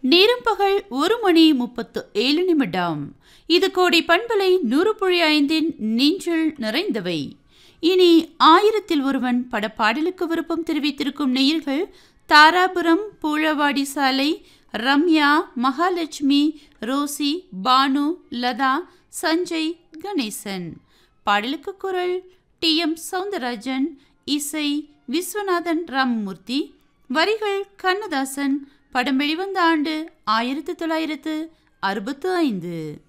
நேரம் பகல் ஒரு மணி முப்பத்து ஏழு நிமிடம் இது கோடி பண்பலை நூறு புள்ளி ஐந்தின் நெஞ்சில் நிறைந்தவை இனி ஆயிரத்தில் ஒருவன் படப்பாடலுக்கு விருப்பம் தெரிவித்திருக்கும் நேயர்கள் தாராபுரம் பூழவாடி சாலை ரம்யா மகாலட்சுமி ரோசி பானு லதா சஞ்சய் கணேசன் பாடலுக்கு குரல் டி எம் சவுந்தரராஜன் இசை விஸ்வநாதன் ராமமூர்த்தி வரிகள் கண்ணதாசன் படம் வெளிவந்த ஆண்டு ஆயிரத்து தொள்ளாயிரத்து அறுபத்து ஐந்து